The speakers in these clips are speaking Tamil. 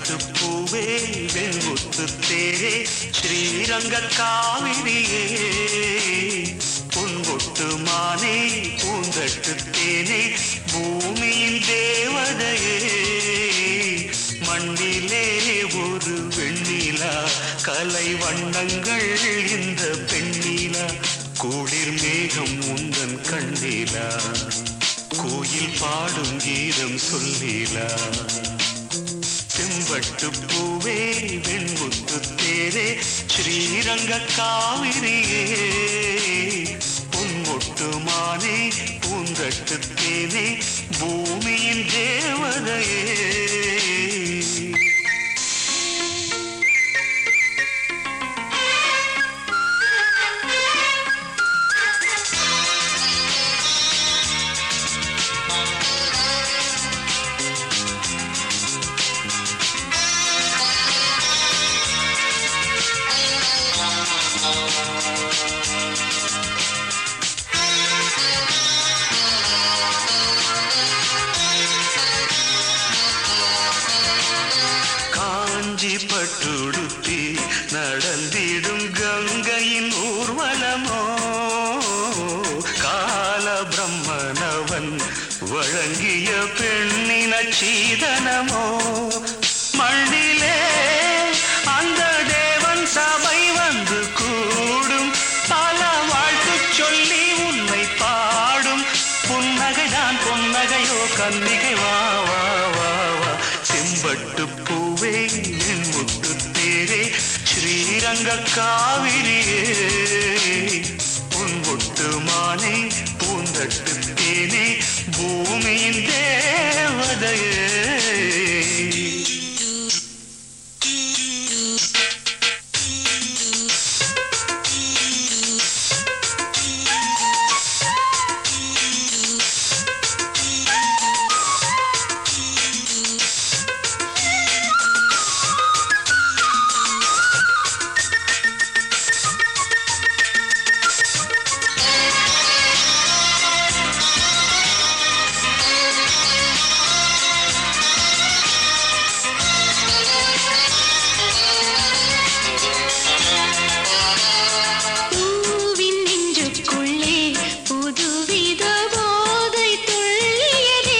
செம்பட்டு பூவே வெண்முத்து தேரே ஸ்ரீரங்க காவிரியே பொன்முட்டு மானே பூந்தட்டு தேனே பூமியின் தேவதையே மண்ணிலே ஒரு வெண்ணிலா கலை வண்ணங்கள் இந்த பெண்ணிலா குளிர் மேகம் உந்தன் கண்ணிலா கோயில் பாடும் கீதம் சொல்லீலா செம்பட்டு பூவே வெண்முத்து தேரே ஸ்ரீரங்க காவிரியே பொன்முட்டு மானே பூந்தட்டு தேனே பூமியின் தேவதையே காஞ்சி பட்டுடுத்தி நடந்திடும் கங்கையின் ஊர்வலமோ கால பிரம்மனவன் வழங்கிய பெண்ணின சீதனமோ மண்ணிலே அந்த தேவன் சபை வந்து கூடும் பல வாழ்த்து சொல்லி உன்னை பாடும் புன்னகைதான் பொன்னகையோ கன்னிகை வா வா வா வா செம்பட்டு பூவே என் முத்து தேரே ஸ்ரீரங்க காவிரியே உன் முட்டு மானே பூந்தட்டு தேனே பூமியின் தேவதையே பூவின் நெஞ்சுக்குள்ளே புதுவித போதை துள்ளியதே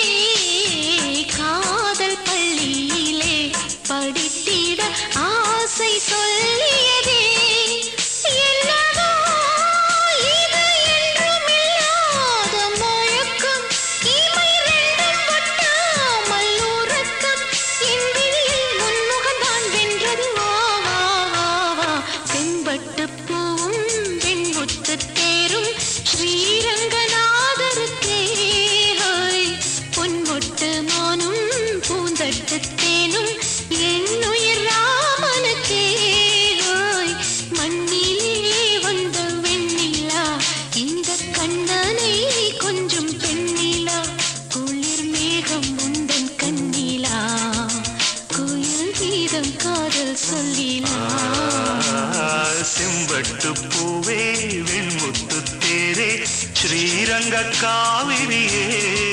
காதல் பள்ளியிலே படித்திட ஆசை சொல்லியதே என்னவோ இது என்றும் இல்லாத மயக்கம் இமை ரெண்டும் கொட்டாமல் உறக்கம் என் விழியில் உன்முகம்தான் வென்றது வா வா வா வா செம்பட்டு பூவும் வெண்முத்து தேரும் ஸ்ரீரங்கநாதருக்கே ஹோய் பொன்முட்டு மானும் பூந்தட்டு தேனும் என்னுயிர் ராமனுக்கே ஹோய் மண்ணிலே வந்த வெண்ணிலா இந்த கண்ணனை கொஞ்சம் பெண்ணிலா குளிர் மேகம் உந்தன் கண்ணிலா குயில் கீதம் காதல் சொல்லிலா செம்பட்டு பூவே வெண்முத்து தேரே ஸ்ரீரங்க காவிரியே